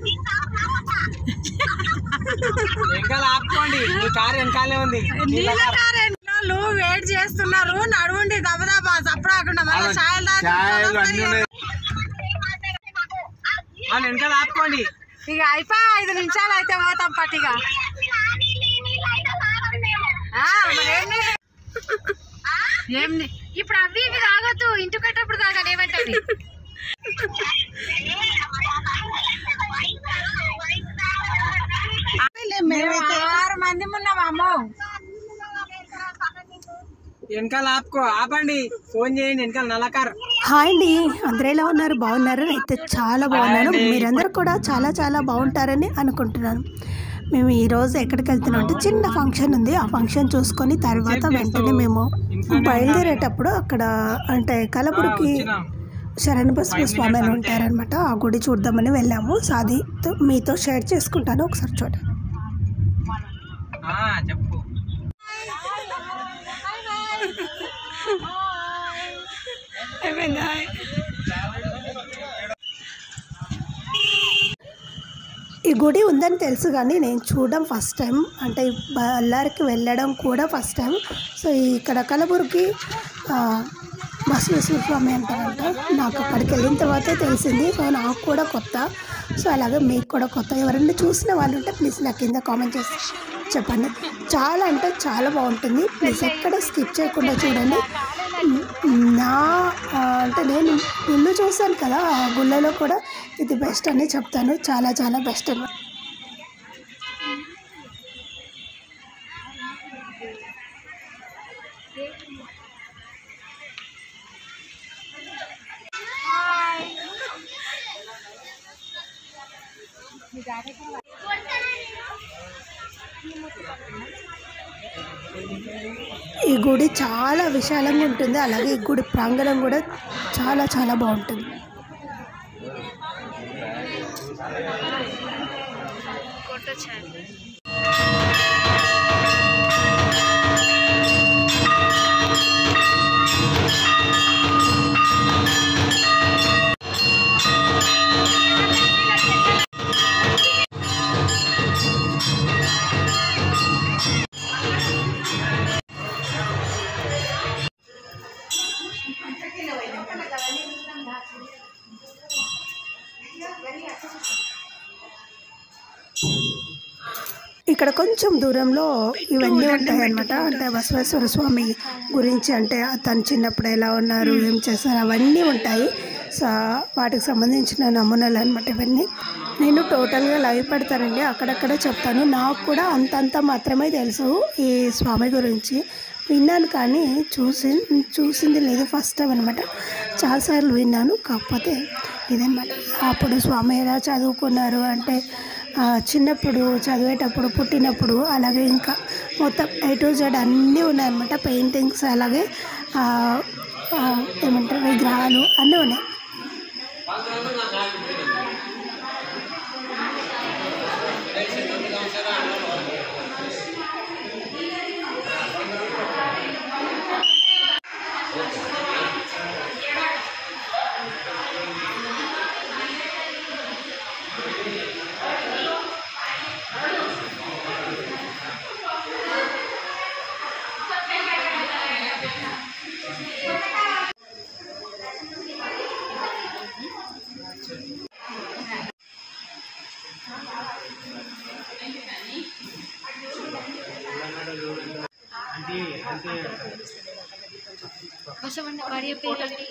వెనకాల ఆపుకోండి మీ కారు వెనకాలే ఉంది నీళ్ళ కారెంట్లు వెయిట్ చేస్తున్నారు నడువుండి దబదబా సప్పుడు మళ్ళీ ఛాయలు ఛాయలు అన్ని ఉన్నాయి వాళ్ళు వెనకాల ఆపుకోండి ఇక అయిపోయి ఐదు నిమిషాలు అయితే పోతాం పట్టిగా ఆ, మరి ఏం నీ- ఏం నీ- ఇప్పుడు అవి ఇవి తాగొద్దు ఇంటి కట్టప్పుడు తాగాలి ఏమంటది మేము ఆరు మంది ఉన్నాం అమ్మో వెనకాల ఆపుకో ఆపండి ఫోన్ చేయండి వెనకాల నల్ల కారు హాయ్ అండి అందరూ ఎలా ఉన్నారు బాగున్నారు అయితే చాలా బాగున్నాను మీరందరూ కూడా చాలా చాలా బాగుంటారని అనుకుంటున్నాను మేము ఈరోజు ఎక్కడికి వెళ్తున్నాం అంటే చిన్న ఫంక్షన్ ఉంది ఆ ఫంక్షన్ చూసుకొని తర్వాత వెంటనే మేము బయలుదేరేటప్పుడు అక్కడ అంటే కలపురికి శరణబసవ స్వామి అని ఉంటారనమాట ఆ గుడి చూద్దామని వెళ్ళాము సో అది తో- మీతో షేర్ చేసుకుంటాను ఒకసారి చూడండి ఆ, చెప్పు ఈ గుడి ఉందని తెలుసు కానీ నేను చూడడం ఫస్ట్ టైం అంటే బళ్ళారికి వెళ్ళడం కూడా ఫస్ట్ టైం సో ఇక్కడ కలబుర్గి ఆ, బసవేశ్వర స్వామి అంటారంట నాకు అక్కడికి వెళ్ళిన తర్వాతే తెలిసింది సో నాకు కూడా కొత్త సో అలాగే మీకు కూడా కొత్త ఎవరైనా చూసిన వాళ్ళు ఉంటే ప్లీజ్ నాకు కింద కామెంట్ చేసి చెప్పండి చాలా అంటే చాలా బాగుంటుంది ప్లీజ్ ఎక్కడ స్కిప్ చేయకుండా చూడండి మ్, నా ఆ, అంటే నేను గుళ్ళు చూశాను కదా ఆ గుళ్ళలో కూడా ఇది బెస్ట్ అని చెప్తాను చాలా చాలా బెస్ట్ అని ఈ గుడి చాలా విశాలంగా ఉంటుంది అలాగే ఈ గుడి ప్రాంగణం కూడా చాలా చాలా బాగుంటుంది ఇక్కడ కొంచెం దూరంలో ఇవన్నీ ఉంటాయి అన్నమాట అంటే బసవేశ్వర స్వామి గురించి అంటే తను చిన్నప్పుడు ఎలా ఉన్నారు ఏం చేస్తారు అవన్నీ ఉంటాయి సో వాటికి సంబంధించిన నమూనాలు అనమాట ఇవన్నీ నేను టోటల్గా లైవ్ పెడతానండి అక్కడక్కడ చెప్తాను నాకు కూడా అంతంత మాత్రమే తెలుసు ఈ స్వామి గురించి విన్నాను కానీ చూసి చూసింది లేదు ఫస్ట్ టైం అనమాట చాలాసార్లు విన్నాను కాకపోతే ఇదన్నమాట అప్పుడు స్వామి ఎలా చదువుకున్నారు అంటే ఆ, చిన్నప్పుడు చదివేటప్పుడు పుట్టినప్పుడు అలాగే ఇంకా మొత్తం ఏ టు జెడ్ అన్నీ ఉన్నాయన్నమాట పెయింటింగ్స్ అలాగే ఆ, ఆ, ఏమంటారు విగ్రహాలు అన్నీ ఉన్నాయి బసవన్న భార్య పేరండి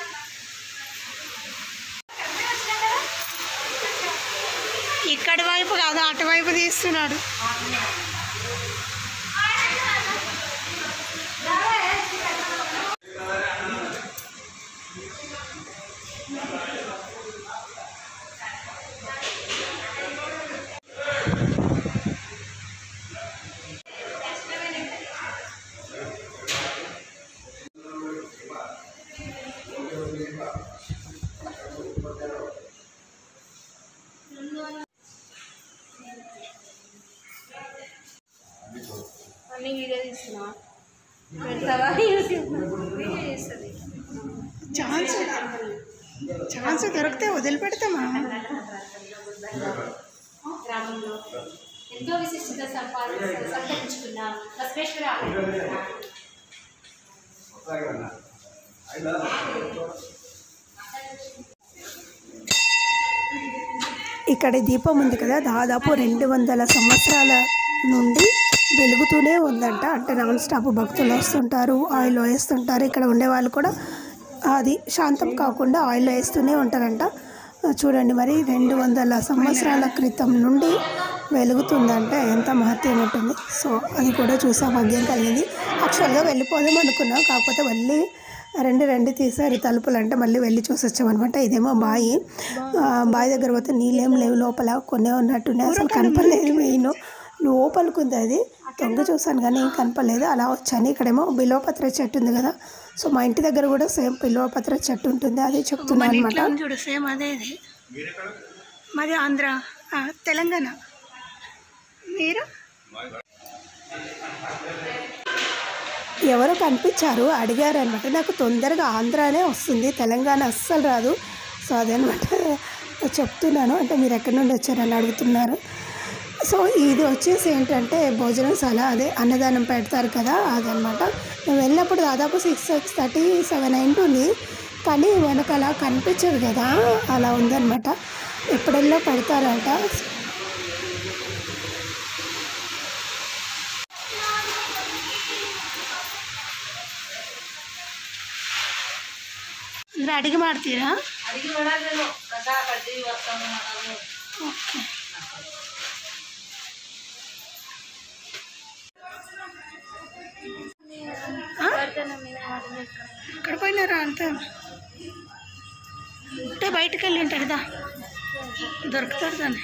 ఇక్కడి వైపు కాదు అటువైపు తీస్తున్నాడు అన్ని వీడియో తీస్తున్నా పెడతావా వీడియో చేస్తుంది ఛాన్స్ ఛాన్స్ దొరికితే వదిలిపెడతామా గ్రామంలో ఎంతో విశిష్టత సంపాద సంతరించుకున్న బసవేశ్వర ఆలయం. ఇక్కడ దీపం ఉంది కదా దాదాపు రెండు వందల సంవత్సరాల నుండి వెలుగుతూనే ఉందంట అంటే నాన్ స్టాప్ భక్తులు వస్తుంటారు ఆయిల్ వేస్తుంటారు ఇక్కడ ఉండే వాళ్ళు కూడా అది శాంతం కాకుండా ఆయిల్ వేస్తూనే ఉంటారంట చూడండి మరి రెండు వందల సంవత్సరాల క్రితం నుండి వెలుగుతుందంటే ఎంత మహత్యం ఉంటుంది సో అది కూడా చూసా భాగ్యం కలిగింది యాక్చువల్గా వెళ్ళిపోదాం అనుకున్నాం కాకపోతే మళ్ళీ రెండు రెండు తీసారు తలుపులు అంటే మళ్ళీ వెళ్ళి చూసి వచ్చామన్నమాట ఇదేమో బాయి ఆ, బావి దగ్గర పోతే నీళ్ళేం లేవు లోపల కొన్నే ఉన్నట్టున్నాయి అసలు కనపడలేదు మెయిన్ లోపలికి ఉంది అది తొంగ చూసాను కానీ ఏం కనపడలేదు అలా వచ్చాను ఇక్కడేమో బిలోపత్ర చెట్టు ఉంది కదా సో మా ఇంటి దగ్గర కూడా సేమ్ బిలోపత్ర చెట్టు ఉంటుంది అదే చెప్తున్నాను అనమాట చూడు సేమ్ అదే ఇది మాది ఆంధ్ర ఆ, తెలంగాణ మీరు ఎవరో కనిపించారు అడిగారు అనమాట నాకు తొందరగా ఆంధ్రానే వస్తుంది తెలంగాణ అస్సలు రాదు సో అదనమాట చెప్తున్నాను అంటే మీరు ఎక్కడి నుండి వచ్చారని అడుగుతున్నారు సో ఇది వచ్చేసి ఏంటంటే భోజనశాల అదే అన్నదానం పెడతారు కదా అదనమాట మేము వెళ్ళినప్పుడు దాదాపు సిక్స్ సిక్స్ థర్టీ సెవెన్ అయింటుంది కానీ వెనకాల కనిపించదు కదా అలా ఉందన్నమాట ఎప్పుడెల్లో పెడతారంట ಅಂದ್ರೆ ಅಡಿಗೆ ಮಾಡ್ತೀರಾ ఎక్కడ పోయినారా అంతా అంటే బయటకు వెళ్ళి ఉంటారు కదా దొరుకుతారు దాన్ని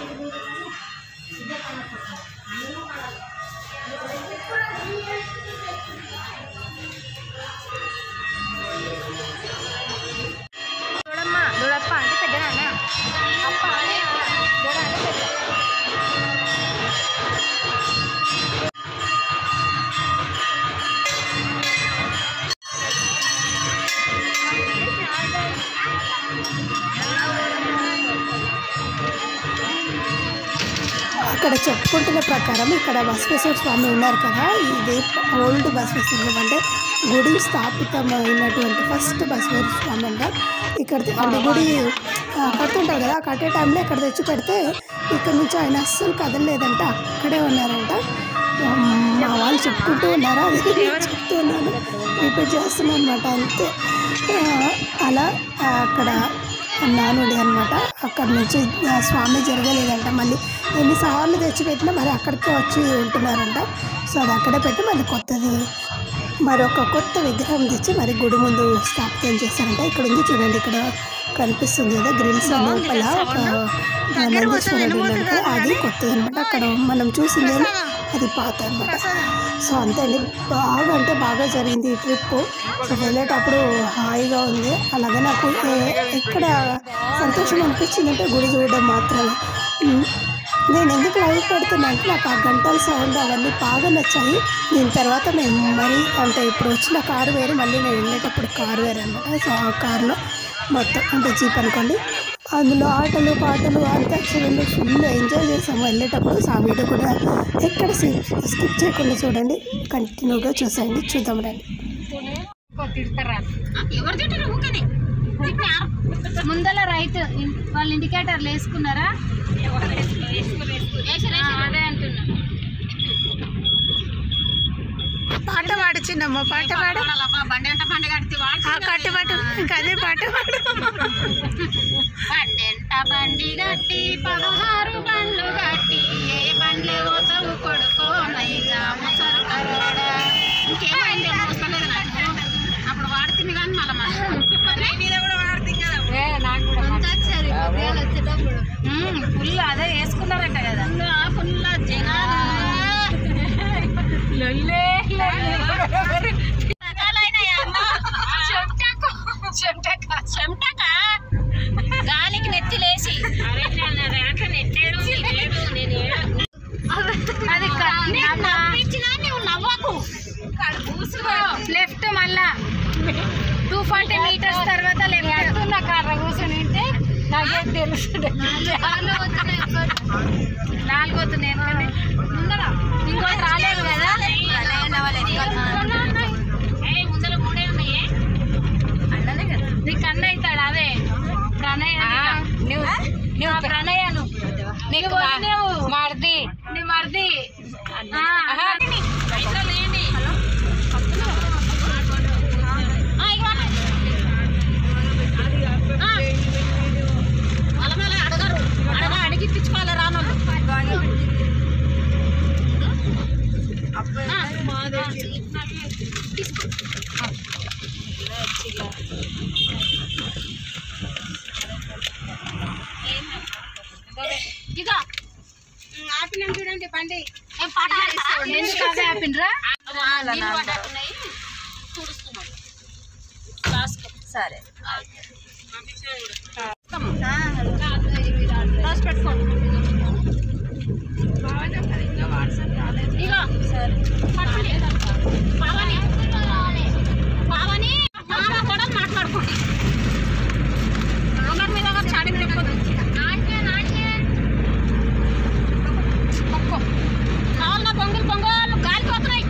చూడమ్మా చూడప్ప అంటే పెద్ద నాన్న అప్ప అనే చూడ అంటే పెద్ద అక్కడ చెప్పుకుంటున్న ప్రకారం ఇక్కడ బసవేశ్వర స్వామి ఉన్నారు కదా ఇది ఓల్డ్ బసవేశ్వర అంటే గుడి స్థాపితమైనటువంటి ఫస్ట్ బసవేశ్వర స్వామి అంట ఇక్కడ అంటే గుడి ఆ, కడుతుంటారు కదా ఆ కట్టే టైంలో ఇక్కడ తెచ్చి పెడితే ఇక్కడ నుంచి ఆయన అస్సలు కదలలేదంట అక్కడే ఉన్నారంట ఉమ్, మా వాళ్ళు చెప్పుకుంటూ ఉన్నారు అది నేను చెప్తూ ఉన్నాను రిపీట్ చేస్తున్నాను అనమాట అంతే ఆ, అలా ఆ, అక్కడ నానుడి అనమాట అక్కడ నుంచి ఆ స్వామి జరగలేదంట మళ్ళీ ఎన్నిసార్లు తెచ్చిపెట్టినా మరి అక్కడికే వచ్చి ఉంటున్నారంట సో అది అక్కడే పెట్టి మళ్ళీ కొత్తది మరొక కొత్త విగ్రహం తెచ్చి మరి గుడి ముందు స్థాపితం చేస్తారంట ఇక్కడ ఉంది చూడండి ఇక్కడ కనిపిస్తుంది కదా గ్రిల్స్ లోపల ఒక నందీశ్వరుడు ఉన్నాడు కదా అది కొత్తది అనమాట అక్కడ మనం చూసిందేమో అది పాత అనమాట సో అంతే అండి బాగా అంటే బాగా జరిగింది ఈ ట్రిప్ సో వెళ్ళేటప్పుడు హాయిగా ఉంది అలాగే నాకు ఏ- ఎక్కడ సంతోషం అనిపించింది అంటే గుడి చూడడం మాత్రమే ఉమ్, నేను ఎందుకు లైవ్ పెడుతున్నా అంటే నాకు ఆ గంటల సౌండ్ అవన్నీ బాగా నచ్చాయి దీని తర్వాత మేము మరి అంటే ఇప్పుడు వచ్చిన కారు వేరు మళ్ళీ నేను వెళ్ళేటప్పుడు కారు వేరు అనమాట సో ఆ కారులో మొత్తం అంటే జీప్ అనుకోండి అందులో ఆటలు పాటలు అంతాక్షరులు ఫుల్ ఎంజాయ్ చేసాము వెళ్ళేటప్పుడు సో ఆ వీడియో కూడా ఎక్కడ స్కిప్ చేయకుండా చూడండి కంటిన్యూగా చూసేయండి చూద్దాం రండి ఎవరు తింటారు ఊకనే ముందల రైతు ఇన్- వాళ్ళు ఇండికేటర్లు వేసుకున్నారా ఆ, అదే అంటున్నా పాట పాడిచి చిన్నమ్మ పాట పాడు బండి అంట బండి కడితే వాడు ఆ కట్టు పాటు ఇంకా అదే పాట పాడు బండెంట బండి గట్టి పదహారు బండ్లు గట్టి ఏ బండ్లు పోతావు కొడుకో నైజామ సరుకరోడ ఇంకేమైంది మోసలేదు నాకు అప్పుడు వాడుతుంది కానీ మళ్ళీ ఫుల్ అదే వేసుకున్నారంట కదా ఫుల్ జనాలు లొల్లే చెమటక గాలికి నెత్తిలేసి అది నవ్వించినా నువ్వు నవ్వకు లెఫ్ట్ మళ్ళా టూ ఫార్టీ మీటర్స్ తర్వాత లెఫ్ట్ నా కర్ర కూర్చొని ఉంటే నాకేం తెలుసు నాలుగు వస్తున్నాయి ఇంకోటి రాలేదు కదా ముందర మూడే ఉన్నాయి నీకు అన్న అవుతాడు అదే ప్రణయ నువ్వు నువ్వు ప్రణయను నీకు నువ్వు మర్ది నీ మర్ది అడగరు అడగ అడిగి ఇప్పించుకోవాలి రానోళ్ళు ఇదిగో ఆపినాం చూడండి బండి ఎందుకు అదే ఆపినరా సరే ఇగో పట్టుకోండి. పావని పావని మామ కూడా మాట్లాడుకోండి అందరి మీద ఒకరు చాడి చెప్పదు పక్కో. కావాలన్నా పొంగులు పొంగోలు కాలిపోతున్నాయి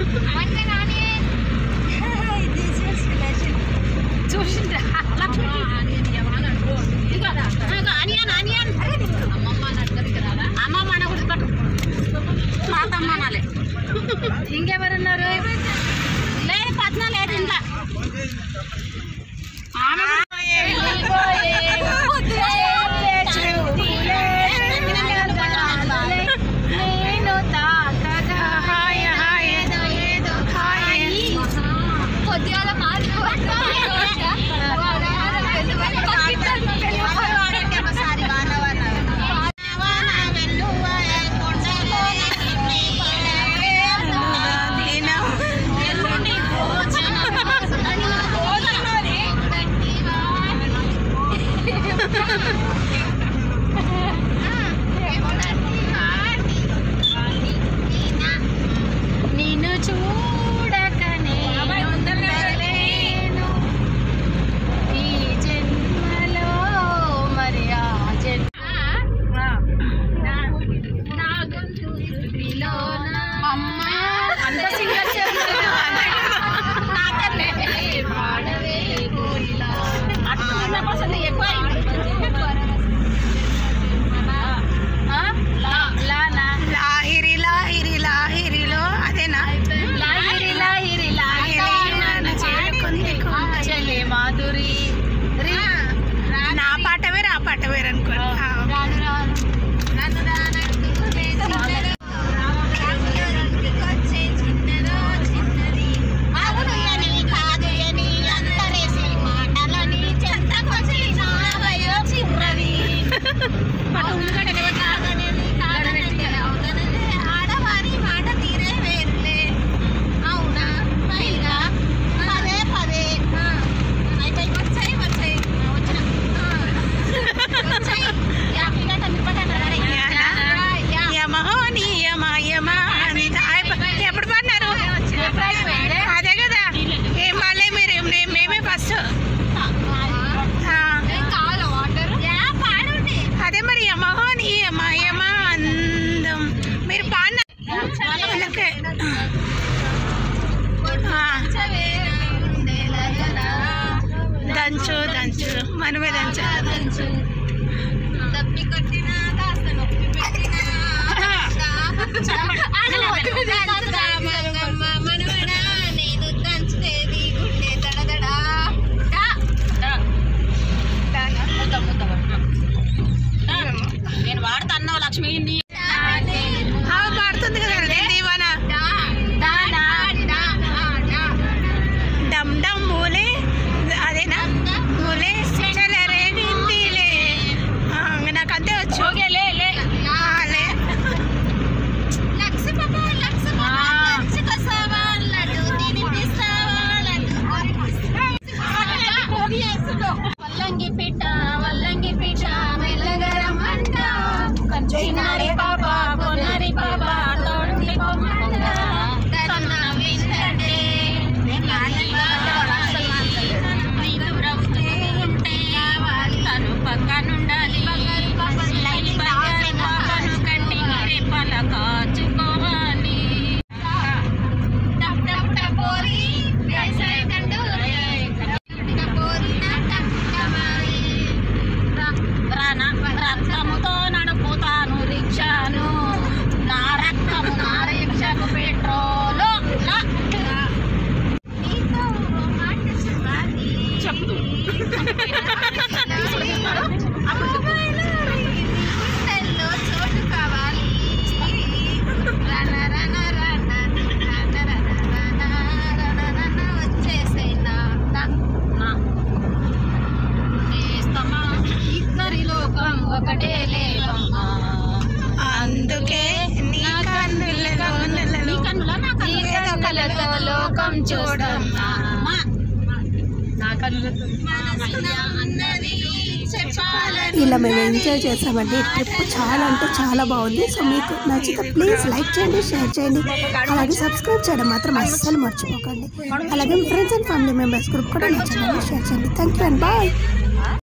చూసిండ్రా లక్ష్మి ఇదిగో, ఇదిగో, అనియన్ అనియన్ అమ్మమ్మ అన్న గుర్తుపట్టు తాతమ్మ అనాలి ఇంకెవరున్నారు లేదు పద్మ లేదు ఇంట్లో నేను తాకగా హాయ్ హాయ్ ఏదో ఏదో హాయ్ పొద్దుగాల నిన్ను చూడకనే ఉండలేను. ఈ జన్మలో మరి ఆ జన్మ అమ్మ అంత సింగర్ పాడవే గోరిలా అట్లా అసలు ఎక్కువ ఆ? లా- లానా లాహిరి లాహిరి లాహిరిలో అదేనా లాహిరి లాహిరి లాహిరి నన్ను చేరుకుంది చెల్లి మాధురి రి నా పాట వేరు ఆ పాట వేరు అనుకో ఆ, రాను రాను రాను రాను అవును అని కాదు అని అంతరేసి మాటలని చెంతకొచ్చి నావయో చిర్రవి ఆడవారి మాట తీరే వేరులే అవునా పైగా పదే పదే అయిపోయి వచ్చాయి వచ్చాయి వచ్చిన వచ్చాయి యాభై గంట నిప్పటన్నాడు యమహో నీ యమ యమ అంత అయిపో- ఎప్పుడు పాడినారు అదే కదా ఏం పాడలే మీరు మే- మేమే ఫస్ట్ అదే మరి యమహో నీ యమ యమ అందం మీరు పాడిన అందుకే. ఆ, దంచు దంచు మనమే దంచు దప్పి కొట్టినా కాస్త నొప్పి పెట్టినా మనవడా కొన్నరి పాప కొన్నరి పాప తోడుండి పొమ్మంట తన వింటే నీ దూరం ఉంటే తను పక్కనుండాలి లైలి బంగారు పాపను కంటి రెప్పల కాచుకోవాలి పోరి రక్తముతో నడుపుతాను రిక్షాను నా రక్తము నా రిక్షకు పెట్రోలు చెప్పు చోటు కావాలి రన రన రన రన రన రన రన వచ్చేసేనా చేస్తామా ఇద్దరి లోకం ఒకటే లేవమ్మా అందుకే నీ కన్నులలో నీ కన్నులా నా నీ కన్నులతో లోకం చూడమ్మా నా కన్నులతో అన్నది చెప్పాలని ఇలా మేము ఎంజాయ్ చేసామండి ట్రిప్ చాలా అంటే చాలా బాగుంది సో మీకు నచ్చితే ప్లీజ్ లైక్ చేయండి షేర్ చేయండి అలాగే సబ్స్క్రైబ్ చేయడం మాత్రం అస్సలు మర్చిపోకండి అలాగే మీ friends and family members group కూడా నా ఛానల్ షేర్ చేయండి థ్యాంక్ యూ అండ్ బాయ్